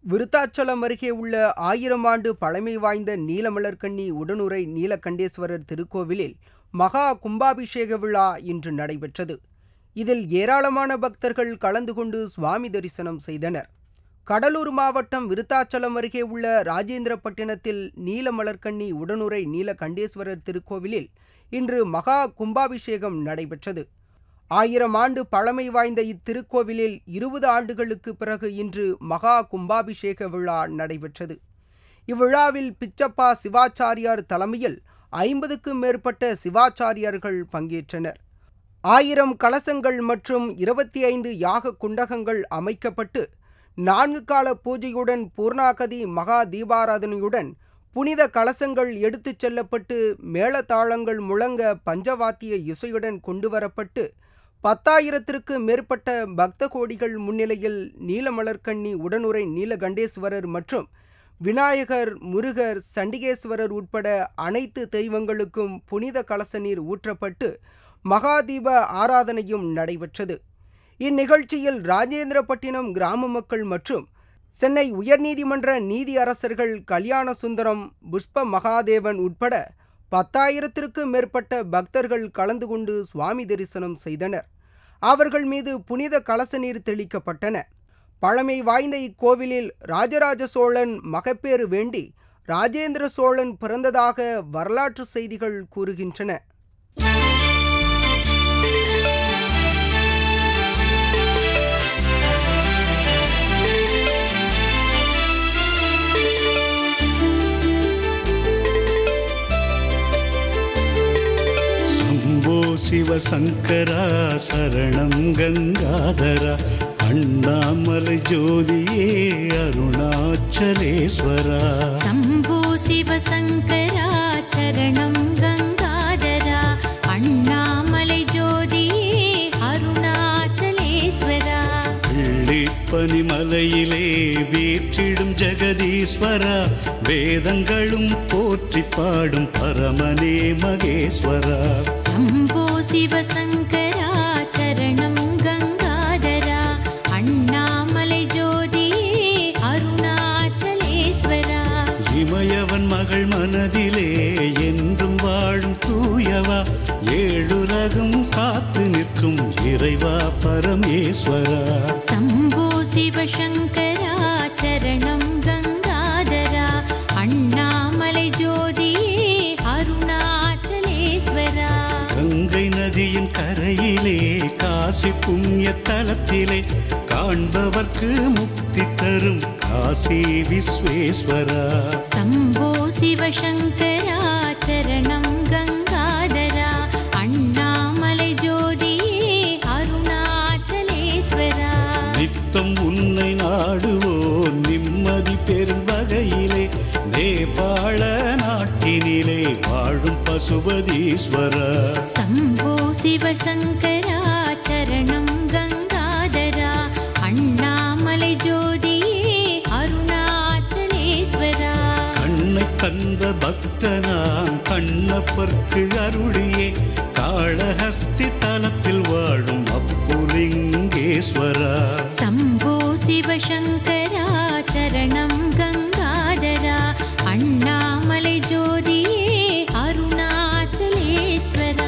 விருத்தாச்சலம் அருகே உள்ள ஆயிரம் ஆண்டு பழமை வாய்ந்த நீலமலர்கண்ணி உடனுறை நீலகண்டேஸ்வரர் திருக்கோவிலில் மகா கும்பாபிஷேக விழா இன்று நடைபெற்றது இதில் ஏராளமான பக்தர்கள் கலந்து கொண்டு சுவாமி தரிசனம் செய்தனர் கடலூர் மாவட்டம் விருத்தாச்சலம் அருகே உள்ள ராஜேந்திரப்பட்டினத்தில் நீலமலர்கண்ணி உடனுறை நீலகண்டேஸ்வரர் திருக்கோவிலில் இன்று மகா கும்பாபிஷேகம் நடைபெற்றது ஆயிரம் ஆண்டு பழமை வாய்ந்த இத்திருக்கோவிலில் இருபது ஆண்டுகளுக்கு பிறகு இன்று மகா கும்பாபிஷேக விழா நடைபெற்றது இவ்விழாவில் பிச்சப்பா சிவாச்சாரியார் தலைமையில் ஐம்பதுக்கும் மேற்பட்ட சிவாச்சாரியார்கள் பங்கேற்றனர் ஆயிரம் கலசங்கள் மற்றும் இருபத்தி ஐந்து யாக குண்டகங்கள் அமைக்கப்பட்டு நான்கு கால பூஜையுடன் பூர்ணாகதி மகா தீபாராதனையுடன் புனித கலசங்கள் எடுத்துச் செல்லப்பட்டு மேளதாளங்கள் முழங்க பஞ்சவாத்திய இசையுடன் கொண்டுவரப்பட்டு பத்தாயிரத்திற்கு மேற்பட்ட பக்த கோடிகள் முன்னிலையில் நீலமலர்கண்ணி உடனுறை நீலகண்டேஸ்வரர் மற்றும் விநாயகர் முருகர் சண்டிகேஸ்வரர் உட்பட அனைத்து தெய்வங்களுக்கும் புனித கலச நீர் ஊற்றப்பட்டு மகாதீப ஆராதனையும் நடைபெற்றது இந்நிகழ்ச்சியில் ராஜேந்திரப்பட்டினம் கிராம மக்கள் மற்றும் சென்னை உயர்நீதிமன்ற நீதி அரசர்கள் கல்யாண சுந்தரம் புஷ்ப மகாதேவன் உட்பட பத்தாயிரத்திற்கு மேற்பட்ட பக்தர்கள் கலந்து கொண்டு சுவாமி தரிசனம் செய்தனர் அவர்கள் மீது புனித கலச நீர் தெளிக்கப்பட்டன பழமை வாய்ந்த இக்கோவிலில் ராஜராஜ சோழன் மகப்பேறு வேண்டி ராஜேந்திர சோழன் பிறந்ததாக வரலாற்று செய்திகள் கூறுகின்றன शम्भो शिवशङ्करा शरणं गङ्गाधरा अण्णामल ज्योतिये अरुणाचलेश्वरा शम्भो शिवशङ्करा चरणं गङ्गाधरा अण्णामलै ज्योति अरुणाचलेश्वरा பனிமலையிலே வீற்றிடும் ஜெகதீஸ்வரா வேதங்களும் போற்றி பாடும் பரமனே மகேஸ்வரா शम्भो शिवशङ्करा चरणं गङ्गाधरा अण्णामलै ज्योति अरुणाचलेश्वरा இமயவன் மகள் மனதிலே என்றும் வாழும் தூயவா ஏழுலகும் காத்து நிற்கும் இறைவா பரமேஸ்வரா शम्भो शिवशङ्करा चरणं गङ्गाधरा अण्णामलै ज्योति अरुणाचलेश्वरा கங்கை நதியின் கரையிலே காசி புண்ணிய தலத்திலே காண்பவர்க்கு முக்தி தரும் காசி விஸ்வேஸ்வரா शम्भो शिवशङ्करा चरणं गङ्गाधरा अण्णामलै ज्योति अरुणाचलेश्वरा நித்தம் உன்னை நாடுவோர் நிம்மதி பெறும் வகையிலே நேபாள நாட்டினிலே வாழும் பசுபதீஸ்வரா शम्भो शिवशङ्करा चरणं गङ्गाधरा अण्णामलै ज्योति अरुणाचलेश्वरा கண்ணை தந்த பக்தனாம் கண்ணப்பர்க்கு அருளியே காளஹஸ்தி தலத்தில் வாழும் அப்புலிங்கேஸ்வரா शम्भो शिवशङ्करा चरणं गङ्गाधरा अण्णामलै ज्योति अरुणाचलेश्वरा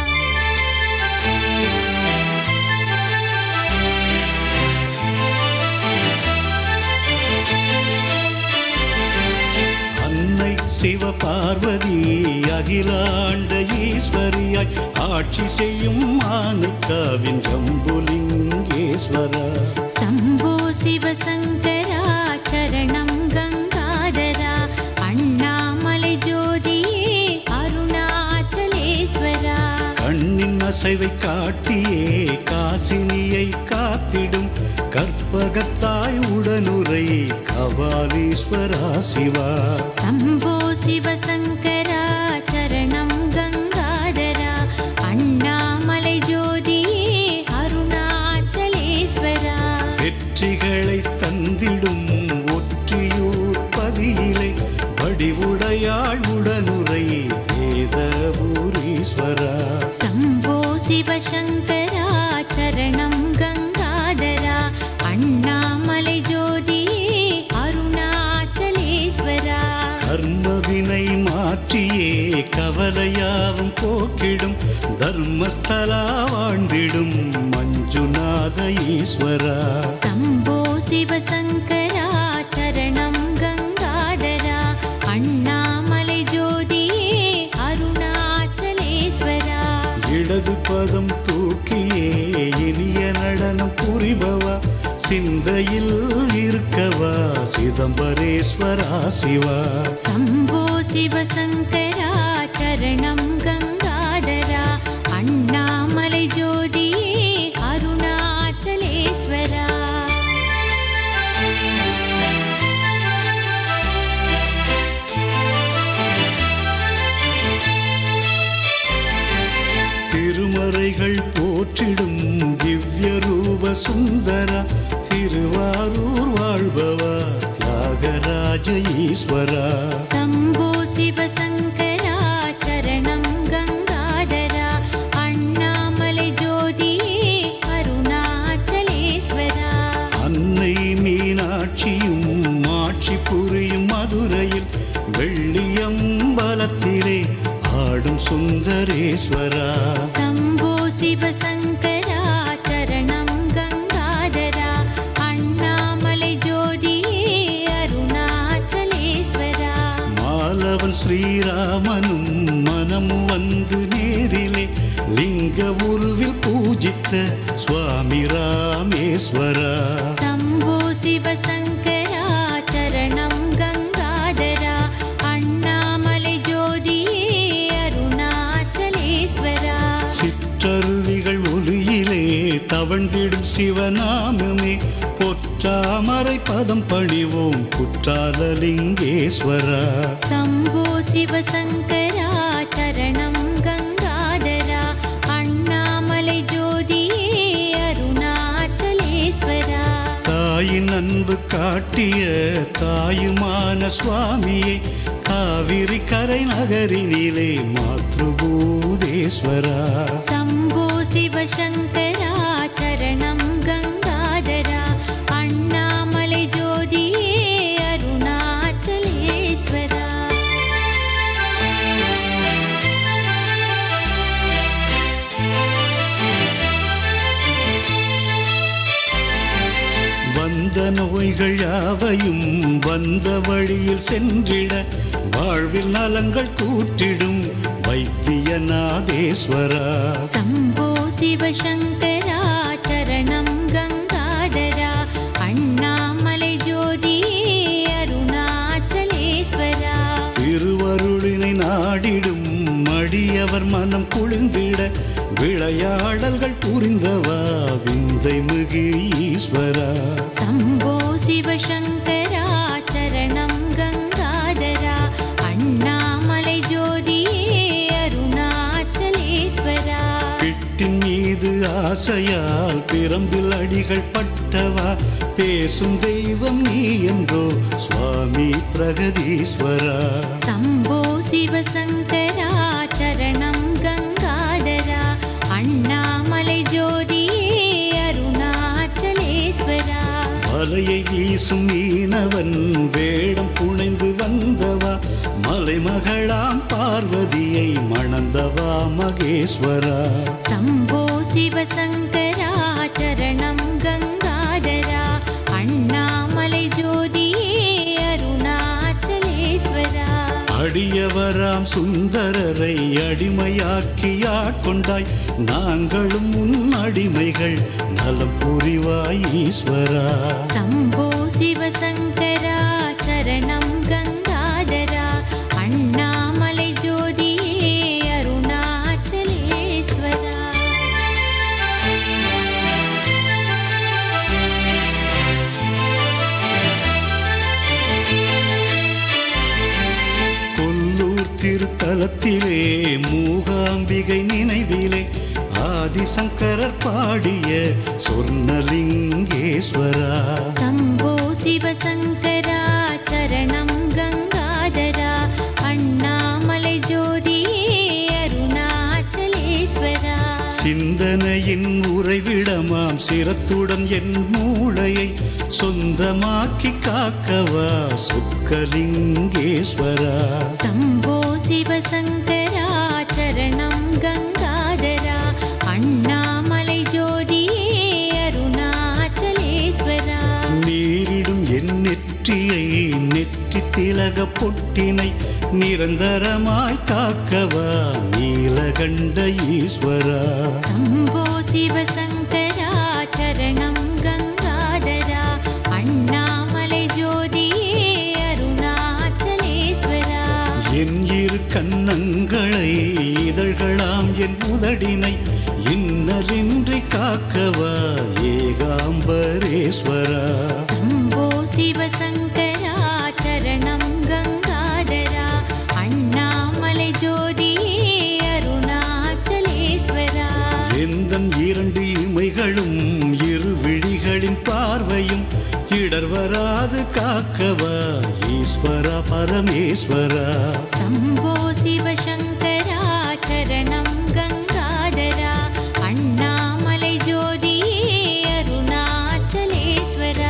அன்னை சிவபார்வதி அகிலாண்ட ஈஸ்வரியாய் ஆட்சி செய்யும் ஆனைக்காவின் ஜம்புலிங்கேஸ்வரா शम्भो शिवशङ्करा चरणं गङ्गाधरा अण्णामलै ज्योति अरुणाचलेश्वरा கண்ணின் அசைவை காட்டியே காசினியை காத்திடும் கற்பகத்தாய் உடனுரை கபாலீஸ்வரா சிவா शम्भो शिवशङ्करा चरणं गङ्गाधरा अण्णामलै ज्योति अरुणाचलेश्वरा வெற்றிகளை தந்திடும் ஒற்றியூர் பதியிலே வடிவுடையாள் உடனுரை வேதபூரீஸ்வரா शम्भो शिवशङ्करा चरणं गङ्गाधरा अण्णामलै ज्योति தர்மஸ்தலா வாழ்ந்திடும் மஞ்சுநாத ஈஸ்வரா शम्भो शिवशङ्करा चरणं गङ्गाधरा अण्णामलै ज्योतिये अरुणाचलेश्वरा இடது பதம் தூக்கியே இனிய நடனம் புரிபவா சிந்தையில் இருக்கவா சிதம்பரேஸ்வரா சிவா शम्भो शिवशङ्करा चरणं गङ्गाधरा अण्णामलै ज्योतिये अरुणाचलेश्वरा திருமறைகள் போற்றிடும் திவ்ய ரூப சுந்தரா திருவாரூர் வாழ்பவா தியாகராஜ ஈஸ்வரா शम्भो शिवशङ्करा चरणं गङ्गाधरा अण्णामलै ज्योतिये अरुणाचलेश्वरा அன்னை மீனாட்சியும் ஆட்சி புரியும் மதுரையில் வெள்ளியம்பலத்திலே ஆடும் சுந்தரேஸ்வரா शम्भो शिवशङ्करा चरणं गङ्गाधरा अण्णामलै ज्योतिये अरुणाचलेश्वरा மாலவன் ஸ்ரீராமனும் மனம் வந்து நேரிலே லிங்க உருவில் பூஜித்த சுவாமி ராமேஸ்வரா शम्भो शिवशङ्करा चरणं गङ्गाधरा अण्णामलै ज्योतिये अरुणाचलेश्वरा சிற்றருவிகள் ஒளியிலே தவழ்ந்திடும் சிவநாமமே பொற்றாமரை பதம் பணிவோம் குற்றாலலிங்கேஸ்வரா शम्भो शिवशङ्करा चरणं गङ्गाधरा अण्णामलै ज्योतिये अरुणाचलेश्वरा தாயின் அன்பு காட்டிய தாயுமான சுவாமியை காவிரி கரை நகரினிலே மாத்ருபூதேஸ்வரா शम्भो शिवशङ्करा चरणं गङ्गाधरा अण्णामलै ज्योतिये अरुणाचलेश्वरा வந்த நோய்கள் யாவையும் வந்த வழியில் சென்றிட வாழ்வில் நலங்கள் கூட்டிடும் வைத்தியநாதேஸ்வரா शम्भो शिवशङ्करा चरणं गङ्गाधरा अण्णामलै ज्योतिये अरुणाचलेश्वरा திருவருளினை நாடிடும் மடியவர் மனம் குளிர்ந்திட விளையாடல்கள் புரிந்தவா விந்தை மிகு ஈஸ்வரா शम्भो शिवशङ्करा चरणं गङ्गाधरा अण्णामलै ज्योतिये अरुणाचलेश्वरा பிட்டின் மீது ஆசையால் பிரம்பில் அடிகள் பட்டவா பேசும் தெய்வம் நீ என்றோ சுவாமி பிரகதீஸ்வரா शम्भो शिवशङ्करा चरणं गङ्गाधरा अण्णामलै ज्योतिये अरुणाचलेश्वरा மலையை வீசும் மீனவன் வேடம் புனைந்து வந்தவா மலைமகளாம் பார்வதியை மணந்தவா மகேஸ்வரா शम्भो शिवशङ्करा चरणं गङ्गाधरा अण्णामलै ज्योतिये अरुणाचलेश्वरा அடியவராம் சுந்தரரை அடிமையாக்கி ஆட்கொண்டாய் நாங்களும் உன் அடிமைகள் நலம் புரிவாய் ஈஸ்வரா शम्भो शिवशङ्करा चरणं गङ्गाधरा अण्णामलै ज्योतिये अरुणाचलेश्वरा கொல்லூர் திருத்தலத்திலே மூகாம்பிகை நினைவிலே ஆதிசங்கரர் பாடிய சொர்ணலிங்கேஸ்வரா शम्भो शिवशङ्करा चरणं गङ्गाधरा अण्णामलै ज्योतिये अरुणाचलेश्वरा சிந்தனையின் உறைவிடமாம் சிரத்துடன் என் மூளையை சொந்தமாக்கி காக்கவா சொக்கலிங்கேஸ்வரா शम्भो शिवशङ्करा चरणं गङ्गाधरा நெற்றியை நெற்றி திலக பொட்டினை நிரந்தரமாய் காக்கவா நீலகண்ட ஈஸ்வரா शम्भो शिवशङ्करा चरणं गङ्गाधरा अण्णामलै ज्योतिये अरुणाचलेश्वरा என் இரு கண்ணங்களை இதழ்களாம் என் உதடினை இன்னலின்றி காக்கவா ஏகாம்பரேஸ்வரா शम्भो शिवशङ्करा चरणं गङ्गाधरा अण्णामलै ज्योतिये अरुणाचलेश्वरा எந்தன் இரண்டு இமைகளும் இரு விழிகளின் பார்வையும் இடர் வராது காக்கவா ஈஸ்வரா பரமேஸ்வரா शम्भो शिवशङ्करा चरणं गङ्गाधरा अण्णामलै ज्योतिये अरुणाचलेश्वरा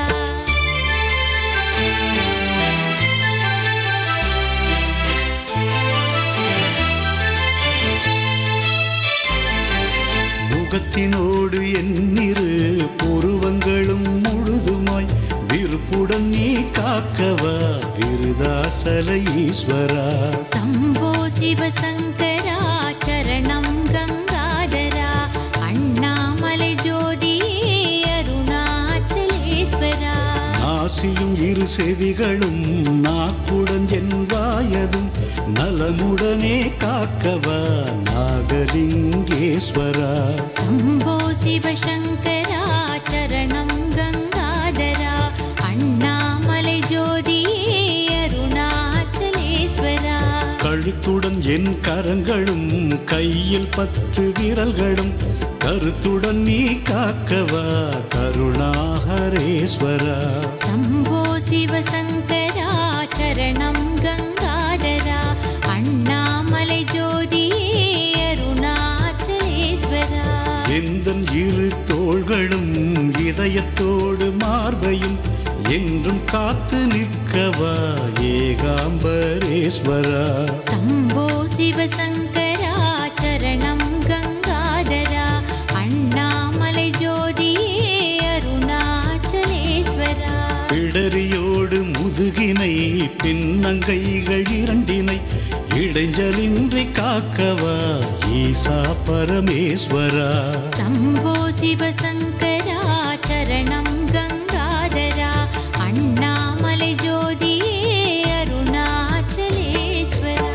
முகத்தினோடு எண்ணிரு புருவங்களும் முழுதுமாய் விருப்புடன் நீ காக்கவா விருதாசல ஈஸ்வரா शम्भो शिवशङ्करा चरणं गङ्गाधरा अण्णामलै ज्योतिये अरुणाचलेश्वरा நாசியும் இரு செவிகளும் நாக்குடன் என் வாயதும் நலமுடனே காக்கவா நாகலிங்கேஸ்வரா शम्भो शिवशङ्करा चरणं गङ्गाधरा अण्णामलै ज्योतिये अरुणाचलेश्वरा கழுத்துடன் என் கரங்களும் கையில் பத்து விரல்களும் கருத்துடன் நீ காக்கவா கருணாகரேஸ்வரா शम्भो शिवशङ्करा चरणं गङ्गाधरा अण्णामलै ज्योतिये अरुणाचलेश्वरा எந்தன் இரு தோள்களும் இதயத்தோடு மார்பையும் என்றும் காத்து நிற்கவா ஏகாம்பரேஸ்வரா शम्भो शिवशङ्करा चरणं गङ्गाधरा अण्णामलै ज्योतिये अरुणाचलेश्वरा பிடரியோடு முதுகினை பின்னங்கைகள் இரண்டினை இடைஞ்சலின்றி காக்கவா ஈசா பரமேஸ்வரா शम्भो शिवशङ्करा चरणं गङ्गाधरा अण्णामलै ज्योतिये अरुणाचलेश्वरा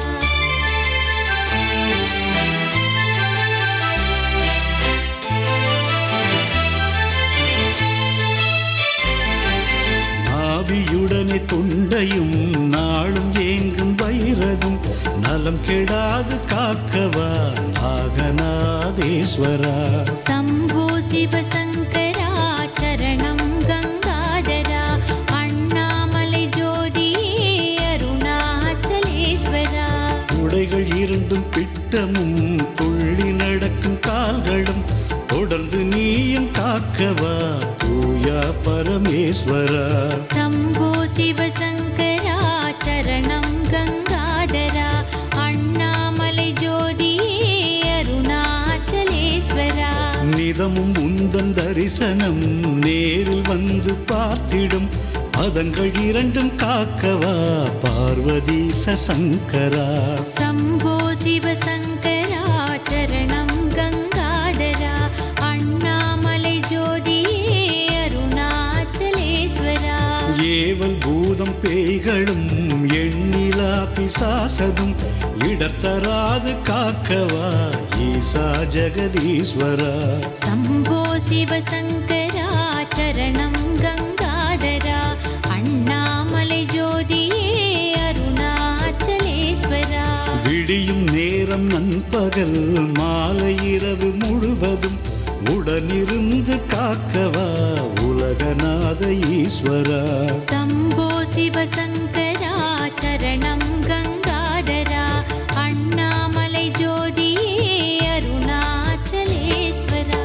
நாபியுடனே தொண்டையும் நாளும் ஏங்கும் வைரதும் நலம் கெடாது காக்கவா நாகநாதேஸ்வரா शम्भो शिवशङ्करा चरणं गङ्गाधरा अण्णामलै ज्योतिये अरुणाचलेश्वरा உடைகள் இரண்டும் பிட்டமும் துள்ளி நடக்கும் கால்களும் தொடர்ந்து நீயும் காக்கவா தூயா பரமேஸ்வரா शम्भो शिवशङ्करा चरणं गङ्गाधरा अण्णामलै ज्योतिये अरुणाचलेश्वरा நிதமும் உந்தன் தரிசனம் நேரில் வந்து பார்த்திடும் பதங்கள் இரண்டும் காக்கவா பார்வதீச சங்கரா शम्भो शिवशङ्करा चरणं गङ्गाधरा अण्णामलै ज्योतिये अरुणाचलेश्वरा ஏவல் பூதம் பேய்களும் எண்ணிலா பிசாசதும் இடர்த்தராது காக்கவா ஈசா ஜெகதீஸ்வரா शम्भो शिवशङ्करा चरणं गङ्गाधरा अण्णामलै ज्योतिये अरुणाचलेश्वरा விடியும் நேரம் நண்பகல் மாலை இரவு முழுவதும் உடனிருந்து காக்கவா உலகநாத ஈஸ்வரா शम्भो शिवशङ्करा चरणं गङ्गाधरा अण्णामलै ज्योतिये अरुणाचलेश्वरा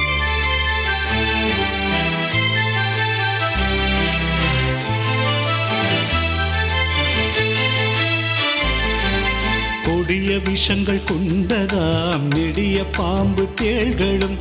கொடிய விஷங்கள் கொண்டதாம் நெடிய பாம்பு தேள்களும்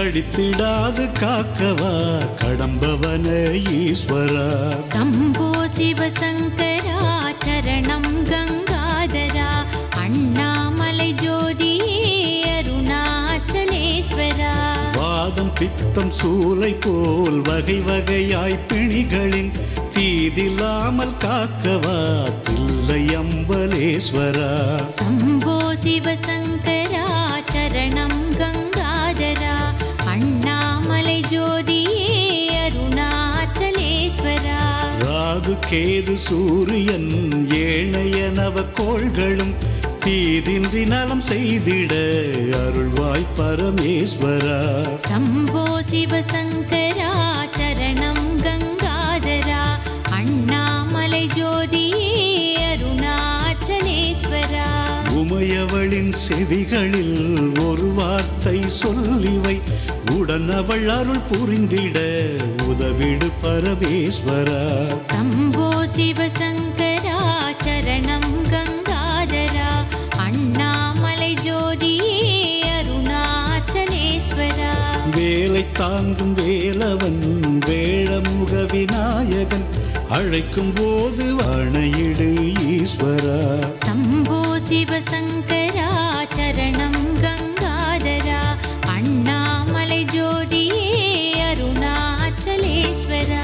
கடித்திடாது காக்கவா கடம்பவன ஈஸ்வரா शम्भो சிவசங்கரா சரணம் கங்காதரா அண்ணாமலை ஜோதியே அருணாச்சலேஸ்வரா வாதம் பித்தம் சூலை போல் வகை வகையாய் பிணிகளின் தீதில்லாமல் காக்கவா தில்லை அம்பலேஸ்வரா சம்போ சிவசங்கரா சரணம் கங்காதரா அண்ணாமலை ஜோதியே அருணாச்சலேஸ்வரா ராகு கேது சூரியன் ஏழைய நவக்கோள்களும் தீதின்றி நலம் செய்திட அருள்வாய் பரமேஸ்வரா சம்போ சிவசங்கரா சரணம் கங்காதரா அண்ணாமலை ஜோதியே அருணாச்சலேஸ்வரா உமையவளின் செவிகளில் ஒரு வார்த்தை சொல்லிவை உடன் அவள் அருள் புரிந்திட உதவிடு பரமேஸ்வரா சம்போ சிவசங்கரா சரணம் கங்காதரா அண்ணாமலை ஜோதியே அருணாச்சலேஸ்வரா வேலை தாங்கும் வேலவன் வேழமுக விநாயகன் அழைக்கும் போது வாணையிடு ஈஸ்வரா சம்போ சிவசங்கரா சரணம் கங்காதரா அண்ணாமலை ஜோதியே அருணாச்சலேஸ்வரா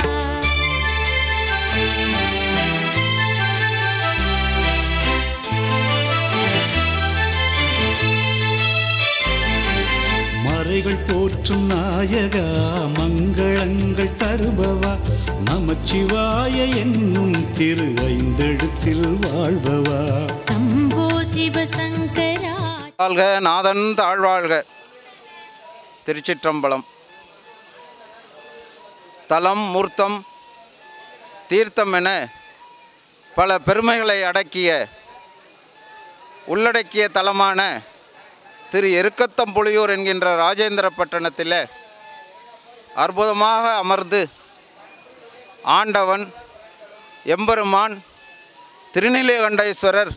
மறைகள் போற்றும் நாயகா மங்களங்கள் தருபவா நமச்சிவாய என்னும் திரு ஐந்தெழுத்தில் வாழ்பவா சம்போ சிவசங்கரா வாழ்க நாதன் தாழ்வாழ்க திருச்சிற்றம்பலம் தலம் மூர்த்தம் தீர்த்தம் என பல பெருமைகளை அடக்கிய உள்ளடக்கிய தலமான திரு எருக்கத்தம்புலியூர் என்கின்ற ராஜேந்திர பட்டணத்தில் அற்புதமாக அமர்ந்து ஆண்டவன் எம்பெருமான் திருநீலகண்டேஸ்வரர்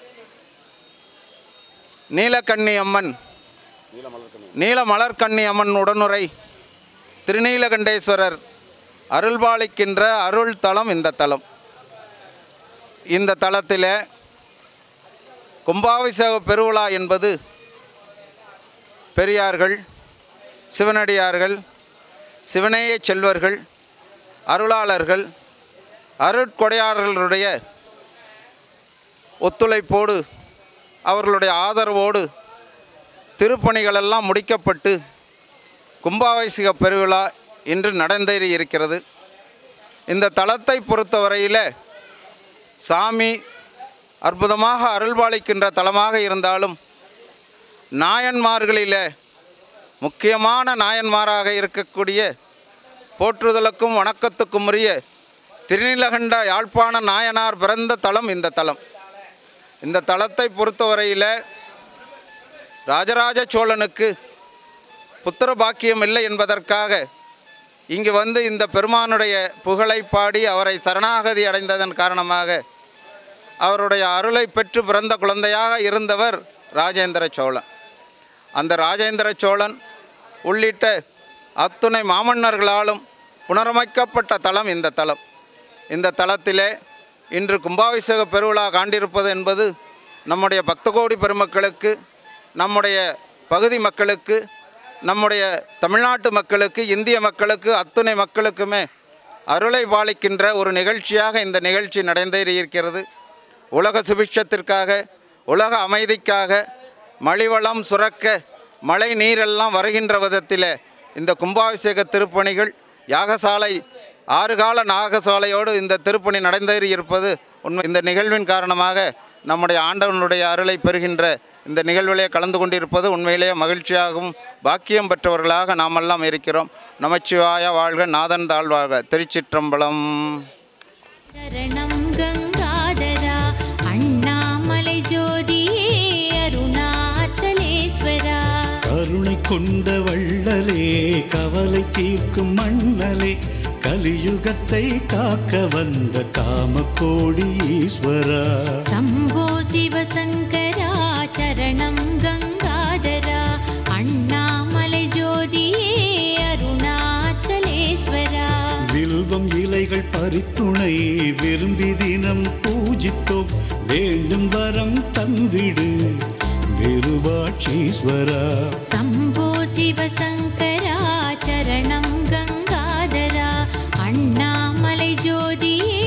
நீலக்கண்ணி அம்மன் நீலமலர்கண்ணி அம்மன் உடனுரை திருநீலகண்டேஸ்வரர் அருள்பாலிக்கின்ற அருள் தலம் இந்த தலம் இந்த தலத்தில் கும்பாபிஷேக பெருவிழா என்பது பெரியார்கள் சிவனடியார்கள் சிவனேய செல்வர்கள் அருளாளர்கள் அருட்கொடையாளர்களுடைய ஒத்துழைப்போடு அவர்களுடைய ஆதரவோடு திருப்பணிகளெல்லாம் முடிக்கப்பட்டு கும்பாபிஷேக பெருவிழா இன்று நடந்தேறி இருக்கிறது இந்த தலத்தை பொறுத்தவரையில் சாமி அற்புதமாக அருள்பாலிக்கின்ற தலமாக இருந்தாலும் நாயன்மார்களில் முக்கியமான நாயன்மாராக இருக்கக்கூடிய போற்றுதலுக்கும் வணக்கத்துக்கும் உரிய திருநீலகண்ட யாழ்ப்பாண நாயனார் பிறந்த தலம் இந்த தலம் இந்த தலத்தை பொறுத்தவரையில் ராஜராஜ சோழனுக்கு புத்திர பாக்கியம் இல்லை என்பதற்காக இங்கு வந்து இந்த பெருமானுடைய புகழை பாடி அவரை சரணாகதி அடைந்ததன் காரணமாக அவருடைய அருளை பெற்று பிறந்த குழந்தையாக இருந்தவர் ராஜேந்திர சோழன் அந்த ராஜேந்திர சோழன் உள்ளிட்ட அத்துணை மாமன்னர்களாலும் புனரமைக்கப்பட்ட தலம் இந்த தலம் இந்த தலத்திலே இன்று கும்பாபிஷேக பெருவிழா காண்டிருப்பது என்பது நம்முடைய பக்த கோடி பெருமக்களுக்கு நம்முடைய பகுதி மக்களுக்கு நம்முடைய தமிழ்நாட்டு மக்களுக்கு இந்திய மக்களுக்கு அத்துணை மக்களுக்குமே அருளை பாலிக்கின்ற ஒரு நிகழ்ச்சியாக இந்த நிகழ்ச்சி நடந்தேறி இருக்கிறது உலக சுபிட்சத்திற்காக உலக அமைதிக்காக மலிவளம் சுரக்க மழை நீரெல்லாம் வருகின்ற விதத்தில் இந்த கும்பாபிஷேக திருப்பணிகள் யாகசாலை ஆறு கால நாகசாலையோடு இந்த திருப்பணி நடந்தேறி இருப்பது உண்மை இந்த நிகழ்வின் காரணமாக நம்முடைய ஆண்டவனுடைய அருளை பெறுகின்ற இந்த நிகழ்விலே கலந்து கொண்டிருப்பது உண்மையிலேயே மகிழ்ச்சியாகவும் பாக்கியம் பெற்றவர்களாக நாமெல்லாம் இருக்கிறோம் நமச்சிவாய வாழ்க நாதன் தாழ்வாழ்க திருச்சிற்றம்பலம் சரணம் கங்காதரா அண்ணாமலை ஜோதியே அருணாச்சலேஸ்வரா கருணை கொண்ட வள்ளலே கவலை தீர்க்கும் மண்ணலே கலியுகத்தை காக்க வந்த காமக்கோடி ஈஸ்வரா சம்போ சிவசங்கரா சரணம் கங்காதரா அண்ணாமலை ஜோதியே அருணாச்சலேஸ்வரா வில்வம் இலைகள் பறித்த துணை விரும்பி தினம் பூஜித்தோம் வேண்டும் வரம் தந்திடு விருபாட்சீஸ்வரா शम्भो शिवशङ्करा चरणं गङ्गाधरा अण्णामलै ज्योतिये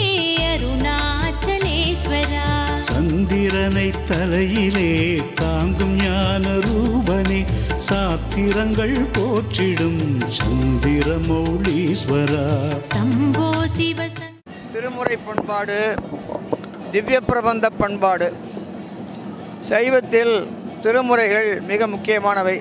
अरुणाचलेश्वरा சந்திரனை தலையிலே தாங்கும் ஞான ரூபனே சாத்திரங்கள் போற்றிடும் சந்திரமௌலீஸ்வரா शम्भो शिवशङ्कर திருமுறை பண்பாடு திவ்ய பிரபந்த பண்பாடு சைவத்தில் திருமுறைகள் மிக முக்கியமானவை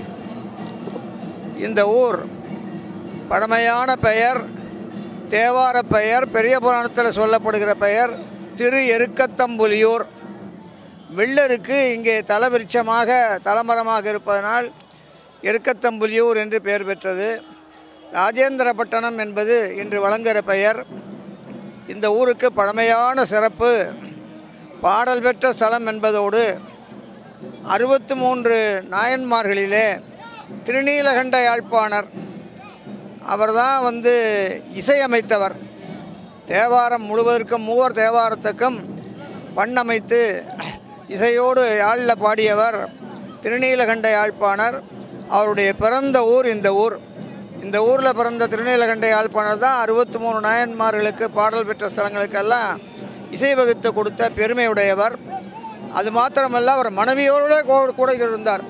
இந்த ஊர் பழமையான பெயர் தேவார பெயர் பெரிய புராணத்தில் சொல்லப்படுகிற பெயர் திரு எருக்கத்தம்புலியூர் வெள்ளருக்கு இங்கே தலவிருட்சமாக தலமரமாக இருப்பதனால் எருக்கத்தம்புலியூர் என்று பெயர் பெற்றது ராஜேந்திரபட்டணம் என்பது இன்று வழங்குகிற பெயர் இந்த ஊருக்கு பழமையான சிறப்பு பாடல் பெற்ற ஸ்தலம் என்பதோடு அறுபத்து மூன்று நாயன்மார்களிலே திருநீலகண்ட யாழ்ப்பாணர் அவர்தான் வந்து இசையமைத்தவர் தேவாரம் முழுவதற்கும் மூவர் தேவாரத்துக்கும் பண்ணமைத்து இசையோடு யாழில் பாடியவர் திருநீலகண்ட யாழ்ப்பாணர் அவருடைய பிறந்த ஊர் இந்த ஊர் இந்த ஊரில் பிறந்த திருநீலகண்ட யாழ்ப்பாணர் தான் அறுபத்தி மூணு நாயன்மார்களுக்கு பாடல் பெற்ற ஸ்தலங்களுக்கெல்லாம் இசை வகுத்து கொடுத்த பெருமையுடையவர் அது மாத்திரமல்ல அவர் மனைவியோடு கூட- கூட இருந்தார்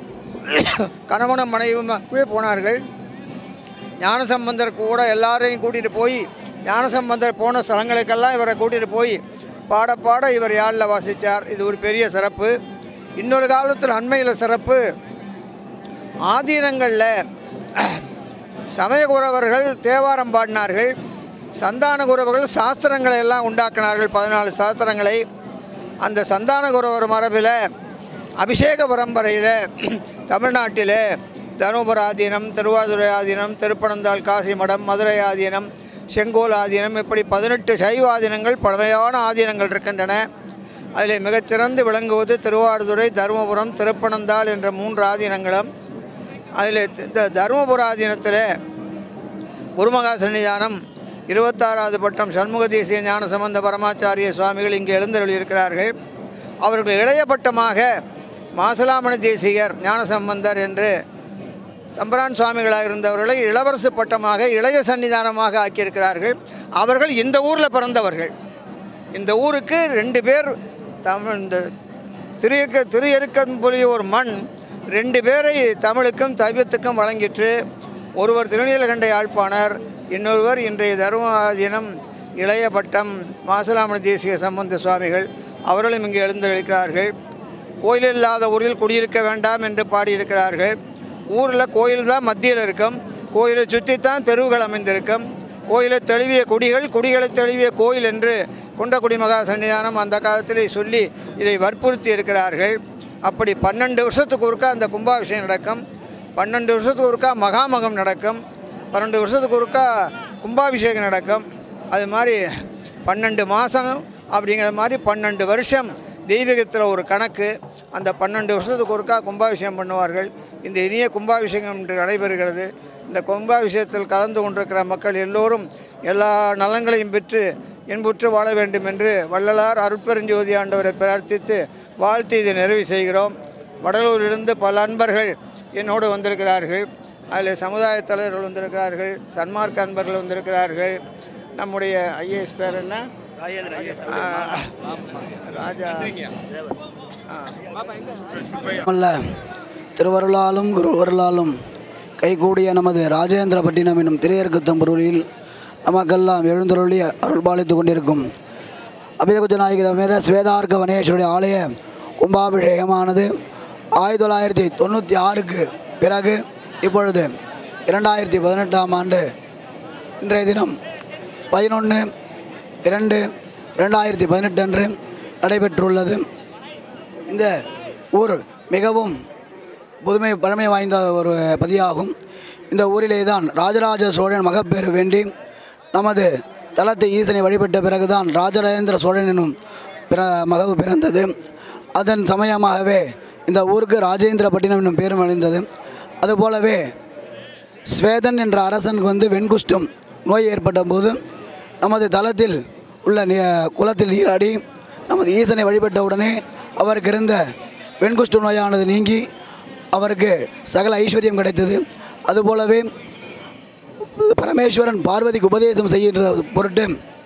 கணவனும் மனைவியுமே போனார்கள் ஞானசம்பந்தர் கூட எல்லாரையும் கூட்டிகிட்டு போய் ஞானசம்பந்தர் போன ஸ்தலங்களுக்கெல்லாம் இவரை கூட்டிகிட்டு போய் பாட பாட இவர் யாழில் வாசித்தார் இது ஒரு பெரிய சிறப்பு இன்னொரு காலத்தில் அண்மையில் சிறப்பு ஆதீனங்களில் சமயகுரவர்கள் தேவாரம் பாடினார்கள் சந்தான குரவர்கள் சாஸ்திரங்களை எல்லாம் உண்டாக்கினார்கள் பதினாலு சாஸ்திரங்களை அந்த சந்தான குரவர் மரபில் அபிஷேக பரம்பரையில் தமிழ்நாட்டில் தருமபுர ஆதீனம் திருவாதுரை ஆதீனம் திருப்பனந்தாள் காசி மடம் மதுரை ஆதீனம் செங்கோல் ஆதீனம் இப்படி பதினெட்டு சைவ ஆதீனங்கள் பழமையான ஆதீனங்கள் இருக்கின்றன அதில் மிகச்சிறந்து விளங்குவது திருவாடுதுறை தருமபுரம் திருப்பனந்தாள் என்ற மூன்று ஆதீனங்களும் அதில் இந்த தருமபுர ஆதீனத்தில் குருமகா சன்னிதானம் இருபத்தாறாவது பட்டம் சண்முக தேசிய ஞான சம்பந்த பரமாச்சாரிய சுவாமிகள் இங்கே எழுந்தருளியிருக்கிறார்கள் அவர்கள் இளைய பட்டமாக மாசலாமணி தேசிகர் ஞானசம்பந்தர் என்று தம்பரான் சுவாமிகளாக இருந்தவர்களை இளவரசு பட்டமாக இளைய சன்னிதானமாக ஆக்கியிருக்கிறார்கள் அவர்கள் இந்த ஊரில் பிறந்தவர்கள் இந்த ஊருக்கு ரெண்டு பேர் தமிழ் இந்த திரு திரு எருக்கன்புலியூர் மண் ரெண்டு பேரை தமிழுக்கும் தைவத்துக்கும் வழங்கிற்று ஒருவர் திருநீலகண்ட யாழ்ப்பாணர் இன்னொருவர் இன்றைய தருமாதீனம் இளைய பட்டம் மாசலாமணி தேசிய சம்பந்த சுவாமிகள் அவர்களும் இங்கு எழுந்திருக்கிறார்கள் கோயில் இல்லாத ஊரில் குடியிருக்க வேண்டாம் என்று பாடியிருக்கிறார்கள் ஊரில் கோயில் தான் மத்தியில் இருக்கும் கோயிலை சுற்றி தான் தெருவுகள் அமைந்திருக்கும் கோயிலை தழுவிய குடிகள் குடிகளை தழுவிய கோயில் என்று குன்றக்குடி மகா சன்னிதானம் அந்த காலத்திலே சொல்லி இதை வற்புறுத்தி இருக்கிறார்கள் அப்படி பன்னெண்டு வருஷத்துக்கு ஒருக்கா அந்த கும்பாபிஷேகம் நடக்கும் பன்னெண்டு வருஷத்துக்கு ஒருக்கா மகாமகம் நடக்கும் பன்னெண்டு வருஷத்துக்கு ஒருக்கா கும்பாபிஷேகம் நடக்கும் அது மாதிரி பன்னெண்டு மாதம் அப்படிங்கிற மாதிரி பன்னெண்டு வருஷம் தெய்வீகத்தில் ஒரு கணக்கு அந்த பன்னெண்டு வருஷத்துக்கு ஒருக்கா கும்பாபிஷேகம் பண்ணுவார்கள் இந்த இனிய கும்பாபிஷேகம் இன்று நடைபெறுகிறது இந்த கும்பாபிஷேகத்தில் கலந்து கொண்டிருக்கிற மக்கள் எல்லோரும் எல்லா நலன்களையும் பெற்று இன்புற்று வாழ வேண்டும் என்று வள்ளலார் அருட்பெருஞ்சோதி ஆண்டவரை பிரார்த்தித்து வாழ்த்து இதை நிறைவு செய்கிறோம் வடலூரிலிருந்து பல அன்பர்கள் என்னோடு வந்திருக்கிறார்கள் அதில் சமுதாய தலைவர்கள் வந்திருக்கிறார்கள் சன்மார்க்க அன்பர்கள் வந்திருக்கிறார்கள் நம்முடைய ஐஏஎஸ் பேர் என்ன ஆ, ராஜா ஆ. அல்ல திருவருளாலும் குருவருளாலும் கைகூடிய நமது ராஜேந்திரபட்டினம் என்னும் திரையற்கு தம்பூரில் நமக்கெல்லாம் எழுந்தருளி அருள்பாலித்து கொண்டிருக்கும் அபிதகுஜ நாயகர் மேத ஸ்வேதார்க்க வனேஸ்வருடைய ஆலய கும்பாபிஷேகமானது ஆயிரத்தி தொள்ளாயிரத்தி தொண்ணூற்றி ஆறுக்கு பிறகு இப்பொழுது இரண்டாயிரத்தி பதினெட்டாம் ஆண்டு இன்றைய தினம் பதினொன்று இரண்டு ரெண்டாயிரத்தி பதினெட்டு அன்று நடைபெற்றுள்ளது இந்த ஊர் மிகவும் புதுமை பழமை வாய்ந்த ஒரு பதியாகும் இந்த ஊரிலே தான் ராஜராஜ சோழன் மகப்பேறு வேண்டி நமது தலத்தை ஈசனை வழிபட்ட பிறகுதான் ராஜராஜேந்திர சோழன் எனும் பிற மகவு பிறந்தது அதன் சமயமாகவே இந்த ஊருக்கு ராஜேந்திரப்பட்டினம் என்னும் பேரும் அடைந்தது அதுபோலவே ஸ்வேதன் என்ற அரசனுக்கு வந்து வெண்குஷ்டம் நோய் ஏற்பட்ட போது நமது தலத்தில் உள்ள நீ- குளத்தில் நீராடி நமது ஈசனை வழிபட்ட உடனே அவருக்கு இருந்த வெண்குஷ்ட நோயானது நீங்கி அவருக்கு சகல ஐஸ்வர்யம் கிடைத்தது அதுபோலவே பரமேஸ்வரன் பார்வதிக்கு உபதேசம் செய்கின்ற பொருட்டு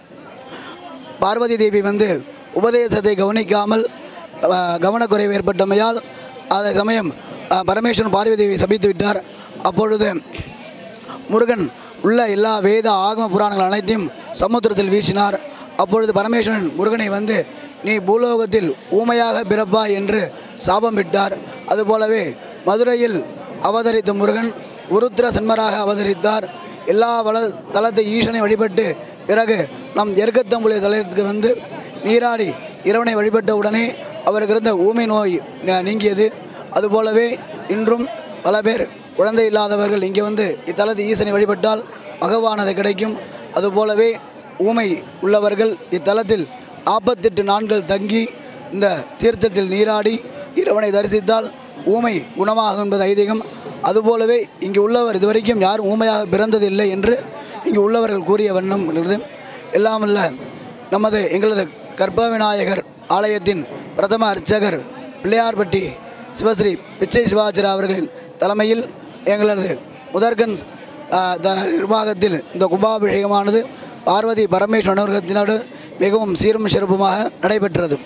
பார்வதி தேவி வந்து உபதேசத்தை கவனிக்காமல் அஹ், கவனக்குறைவு ஏற்பட்டமையால் அதே சமயம் அஹ், பரமேஸ்வரன் பார்வதி தேவி சபித்து விட்டார் அப்பொழுது முருகன் உள்ள எல்லா வேத ஆகம புராணங்கள் அனைத்தையும் சமுத்திரத்தில் வீசினார் அப்பொழுது பரமேஸ்வரன் முருகனை வந்து நீ பூலோகத்தில் ஊமையாக பிறப்பாய் என்று சாபம் விட்டார் அதுபோலவே மதுரையில் அவதரித்த முருகன் உருத்திர சன்மராக அவதரித்தார் எல்லா வள தலத்தை ஈசனை வழிபட்டு பிறகு நம் எருக்கத்தம்புலிய தலத்திற்கு வந்து நீராடி இறைவனை வழிபட்ட உடனே அவருக்கு இருந்த ஊமை நோய் ந- நீங்கியது அதுபோலவே இன்றும் பல பேர் குழந்தை இல்லாதவர்கள் இங்கே வந்து இத்தலத்து ஈசனை வழிபட்டால் பகவானது கிடைக்கும் அதுபோலவே ஊமை உள்ளவர்கள் இத்தலத்தில் நாற்பத்தெட்டு நாட்கள் தங்கி இந்த தீர்த்தத்தில் நீராடி இறைவனை தரிசித்தால் ஊமை குணமாகும் என்பது ஐதீகம் அதுபோலவே இங்கு உள்ளவர் இதுவரைக்கும் யாரும் ஊமையாக பிறந்ததில்லை என்று இங்கு உள்ளவர்கள் கூறிய வண்ணம் உள்ளது எல்லாமல்ல நமது எங்களது கர்ப்ப விநாயகர் ஆலயத்தின் பிரதம அர்ச்சகர் பிள்ளையார்பட்டி சிவஸ்ரீ பிச்சை சிவாச்சாரிய அவர்களின் தலைமையில் எங்களது முதற்கண் ஆ, த நிர்வாகத்தில் இந்த கும்பாபிஷேகமானது பார்வதி பரமேஸ்வரன் அவர்களினோடு மிகவும் சீரும் சிறப்புமாக நடைபெற்றது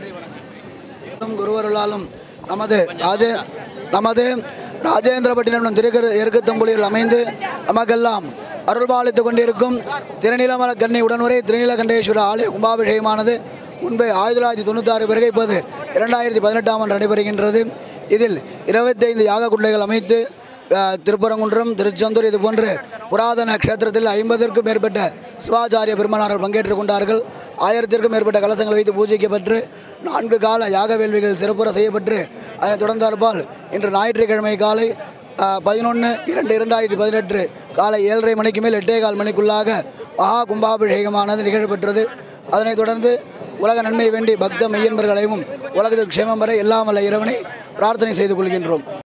குருவருளாலும் நமது ராஜ நமது ராஜேந்திரபட்டினம் திருக்கரு எருக்கத்தம்புலியில் அமைந்து நமக்கெல்லாம் அருள்பாலித்துக் கொண்டிருக்கும் திருநீலமல கண்ணி உடனுரை திருநீலகண்டேஸ்வர ஆலய கும்பாபிஷேகமானது முன்பு ஆயிரத்தி தொள்ளாயிரத்தி தொண்ணூத்தாறு பிறகு இப்போது இரண்டாயிரத்தி பதினெட்டாம் ஆண்டு நடைபெறுகின்றது இதில் இருபத்தைந்து யாக குண்டைகள் அமைத்து அஹ், திருப்பரங்குன்றம் திருச்செந்தூர் இது போன்று புராதன க்ஷேத்திரத்தில் ஐம்பதற்கும் மேற்பட்ட சிவாச்சாரிய பெருமானார்கள் பங்கேற்றுக் கொண்டார்கள் ஆயிரத்திற்கும் மேற்பட்ட கலசங்கள் வைத்து பூஜிக்கப்பட்டு நான்கு கால யாக வேள்விகள் சிறப்புற செய்யப்பட்டு அதனைத் தொடர்ந்தார்பால் இன்று ஞாயிற்றுக்கிழமை காலை பதினொன்று இரண்டு இரண்டாயிரத்தி பதினெட்டு காலை ஏழரை மணிக்கு மேல் எட்டே கால் மணிக்குள்ளாக மகா கும்பாபிஷேகமானது நிகழப்பெற்றது அதனைத் தொடர்ந்து உலக நன்மை வேண்டி பக்த மெய்யன்பர்களையும் உலகத்தில் க்ஷேமம் வரை எல்லாம் வல்ல இறைவனை பிரார்த்தனை செய்து கொள்கின்றோம்